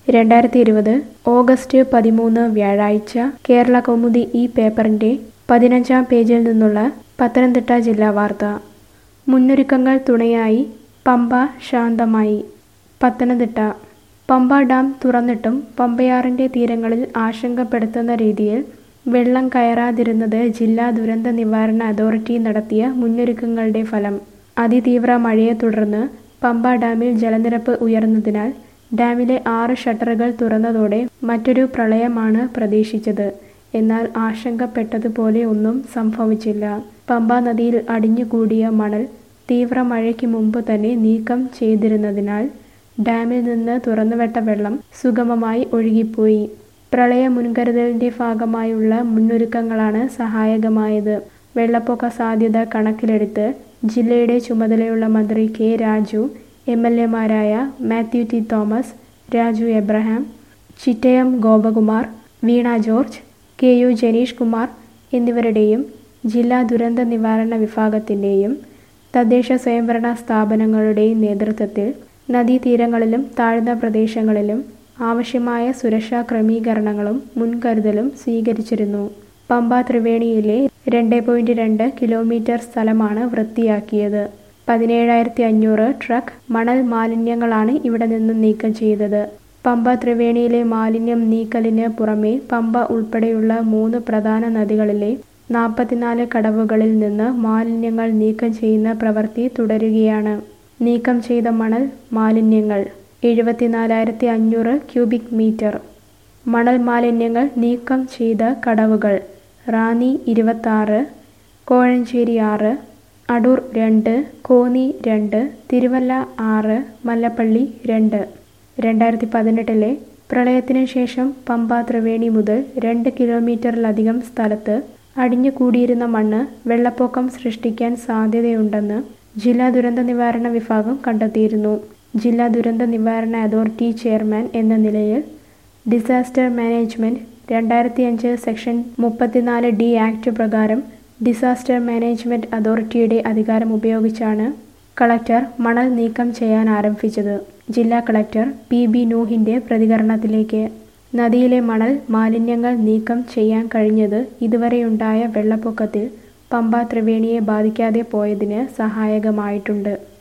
രണ്ടായിരത്തി ഇരുപത് ഓഗസ്റ്റ് പതിമൂന്ന് വ്യാഴാഴ്ച കേരള കൗമുദി ഈ പേപ്പറിന്റെ പതിനഞ്ചാം പേജിൽ നിന്നുള്ള പത്തനംതിട്ട ജില്ലാ വാർത്ത മുന്നൊരുക്കങ്ങൾ തുണയായി പമ്പ ശാന്തമായി പത്തനംതിട്ട പമ്പ ഡാം തുറന്നിട്ടും പമ്പയാറിന്റെ തീരങ്ങളിൽ ആശങ്കപ്പെടുത്തുന്ന രീതിയിൽ വെള്ളം കയറാതിരുന്നത് ജില്ലാ ദുരന്ത നിവാരണ അതോറിറ്റി നടത്തിയ മുന്നൊരുക്കങ്ങളുടെ ഫലം അതിതീവ്ര മഴയെ തുടർന്ന് പമ്പ ഡാമിൽ ജലനിരപ്പ് ഉയർന്നതിനാൽ ഡാമിലെ ആറ് ഷട്ടറുകൾ തുറന്നതോടെ മറ്റൊരു പ്രളയമാണ് പ്രതീക്ഷിച്ചത് എന്നാൽ ആശങ്കപ്പെട്ടതുപോലെ ഒന്നും സംഭവിച്ചില്ല പമ്പ നദിയിൽ അടിഞ്ഞുകൂടിയ മണൽ തീവ്ര മഴയ്ക്ക് മുമ്പ് തന്നെ നീക്കം ചെയ്തിരുന്നതിനാൽ ഡാമിൽ നിന്ന് തുറന്നുവിട്ട വെള്ളം സുഗമമായി ഒഴുകിപ്പോയി പ്രളയ മുൻകരുതലിന്റെ ഭാഗമായുള്ള മുന്നൊരുക്കങ്ങളാണ് സഹായകമായത് വെള്ളപ്പൊക്ക സാധ്യത കണക്കിലെടുത്ത് ജില്ലയുടെ ചുമതലയുള്ള മന്ത്രി കെ രാജു എം എൽ എമാരായ Mathew T Thomas Raju Abraham Chittayam Gopakumar Veena George K U Janeesh Kumar എന്നിവരുടെയും ജില്ലാ ദുരന്ത നിവാരണ വിഭാഗത്തിൻ്റെയും തദ്ദേശ സ്വയംഭരണ സ്ഥാപനങ്ങളുടെയും നേതൃത്വത്തിൽ നദീതീരങ്ങളിലും താഴ്ന്ന പ്രദേശങ്ങളിലും ആവശ്യമായ സുരക്ഷാ ക്രമീകരണങ്ങളും മുൻകരുതലും സ്വീകരിച്ചിരുന്നു പമ്പ ത്രിവേണിയിലെ രണ്ട് പോയിന്റ് രണ്ട് കിലോമീറ്റർ സ്ഥലമാണ് വൃത്തിയാക്കിയത് പതിനേഴായിരത്തി അഞ്ഞൂറ് ട്രക്ക് മണൽ മാലിന്യങ്ങളാണ് ഇവിടെ നിന്ന് നീക്കം ചെയ്തത് പമ്പ ത്രിവേണിയിലെ മാലിന്യം നീക്കലിന് പുറമെ പമ്പ ഉൾപ്പെടെയുള്ള മൂന്ന് പ്രധാന നദികളിലെ നാൽപ്പത്തിനാല് കടവുകളിൽ നിന്ന് മാലിന്യങ്ങൾ നീക്കം ചെയ്യുന്ന പ്രവൃത്തി തുടരുകയാണ് നീക്കം ചെയ്ത മണൽ മാലിന്യങ്ങൾ എഴുപത്തിനാലായിരത്തി അഞ്ഞൂറ് ക്യൂബിക് മീറ്റർ മണൽ മാലിന്യങ്ങൾ നീക്കം ചെയ്ത കടവുകൾ റാന്നി ഇരുപത്താറ് കോഴഞ്ചേരി ആറ് അടൂർ രണ്ട് കോന്നി രണ്ട് തിരുവല്ല ആറ് മല്ലപ്പള്ളി രണ്ട് രണ്ടായിരത്തി പതിനെട്ടിലെ പ്രളയത്തിനു ശേഷം പമ്പ ത്രിവേണി മുതൽ രണ്ട് കിലോമീറ്ററിലധികം സ്ഥലത്ത് അടിഞ്ഞുകൂടിയിരുന്ന മണ്ണ് വെള്ളപ്പൊക്കം സൃഷ്ടിക്കാൻ സാധ്യതയുണ്ടെന്ന് ജില്ലാ ദുരന്ത നിവാരണ വിഭാഗം കണ്ടെത്തിയിരുന്നു ജില്ലാ ദുരന്ത നിവാരണ അതോറിറ്റി ചെയർമാൻ എന്ന നിലയിൽ ഡിസാസ്റ്റർ മാനേജ്മെന്റ് രണ്ടായിരത്തി അഞ്ച് സെക്ഷൻ മുപ്പത്തിനാല് ഡി ആക്ട് പ്രകാരം ഡിസാസ്റ്റർ മാനേജ്മെന്റ് അതോറിറ്റിയുടെ അധികാരം ഉപയോഗിച്ചാണ് കളക്ടർ മണൽ നീക്കം ചെയ്യാൻ ആരംഭിച്ചത് ജില്ലാ കളക്ടർ പി ബി നൂഹിന്റെ പ്രതികരണത്തിലേക്ക് നദിയിലെ മണൽ മാലിന്യങ്ങൾ നീക്കം ചെയ്യാൻ കഴിഞ്ഞത് ഇതുവരെയുണ്ടായ വെള്ളപ്പൊക്കത്തിൽ പമ്പ ത്രിവേണിയെ ബാധിക്കാതെ പോയതിന് സഹായകമായിട്ടുണ്ട്